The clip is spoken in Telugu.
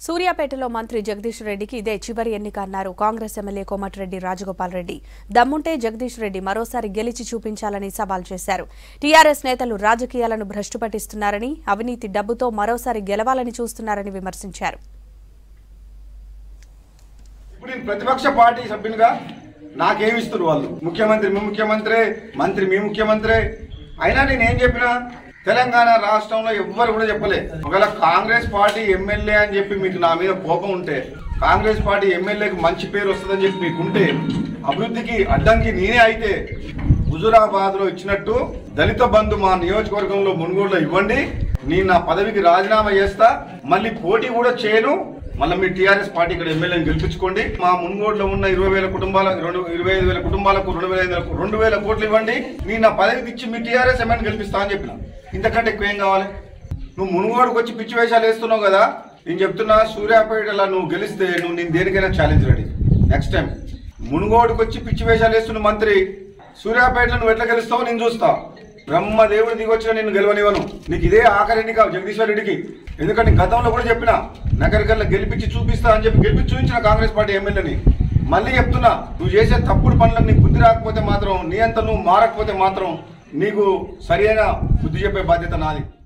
సూర్యాపేటలో మంత్రి జగదీష్ రెడ్డికి ఇదే చివరి ఎన్నిక అన్నారు కాంగ్రెస్ ఎమ్మెల్యే కోమటిరెడ్డి రాజగోపాల్ రెడ్డి దమ్ముంటే జగదీష్ రెడ్డి మరోసారి గెలిచి చూపించాలని సవాల్ చేశారు టీఆర్ఎస్ నేతలు రాజకీయాలను భ్రష్టు పట్టిస్తున్నారని అవినీతి డబ్బుతో మరోసారి గెలవాలని చూస్తున్నారని విమర్శించారు ఇప్పుడు నేను ప్రతిపక్ష పార్టీ సభ్యునిగా నాకేమిస్తారు వాళ్ళు ముఖ్యమంత్రి మీ ముఖ్యమంత్రి మంత్రి మీ ముఖ్యమంత్రి అయినా నేను ఏం చెప్పినా తెలంగాణ రాష్ట్రంలో ఎవ్వరు కూడా చెప్పలే ఒకవేళ కాంగ్రెస్ పార్టీ ఎమ్మెల్యే అని చెప్పి మీకు నా మీద కోపం ఉంటే కాంగ్రెస్ పార్టీ ఎమ్మెల్యేకి మంచి పేరు వస్తుందని చెప్పి మీకుంటే అభివృద్ధికి అడ్డంకి నేనే అయితే హుజురాబాద్ లో ఇచ్చినట్టు దళిత బంధు మా నియోజకవర్గంలో మునుగోడులో ఇవ్వండి నేను నా పదవికి రాజీనామా చేస్తా మళ్ళీ పోటీ కూడా చేయను మళ్ళీ మీ టీఆర్ఎస్ పార్టీ ఇక్కడ ఎమ్మెల్యేని గెలిపించుకోండి మా మున్గోడులో ఉన్న ఇరవై వేల కుటుంబాల రెండు ఇరవై ఐదు వేల కుటుంబాలకు రెండు వేల ఐదు వేల రెండు వేల కోట్లు ఇవ్వండి నేను నా పదవికి ఇచ్చి మీ టీఆర్ఎస్ ఎమ్మెల్యేని గెలిపిస్తా అని చెప్పిన ఇంతకంటే ఎక్కువ ఏం కావాలి నువ్వు మునుగోడుకు వచ్చి పిచ్చి వేషాలు వేస్తున్నావు కదా నేను చెప్తున్నా సూర్యాపేటలో నువ్వు గెలిస్తే నువ్వు నేను దేనికైనా ఛాలెంజ్ రెడీ నెక్స్ట్ టైం మునుగోడుకు వచ్చి పిచ్చి వేషాలు వేస్తున్న మంత్రి సూర్యాపేటలో నువ్వు ఎట్లా గెలుస్తావో నేను చూస్తా బ్రహ్మదేవుడు దిగొచ్చిన నిన్ను గెలవనివ్వను నీకు ఇదే ఆఖరి ఎన్నిక జగదీశ్వర్ రెడ్డికి ఎందుకంటే గతంలో కూడా చెప్పిన నగరికల్లా గెలిపించి చూపిస్తా అని చెప్పి గెలిపించి చూపించిన కాంగ్రెస్ పార్టీ ఎమ్మెల్యేని మళ్ళీ చెప్తున్నా నువ్వు చేసే తప్పుడు పనులకు నీకు బుద్ధి రాకపోతే మాత్రం నీ అంత నువ్వు మారకపోతే మాత్రం నీకు సరైన బుద్ధి చెప్పే బాధ్యత నాది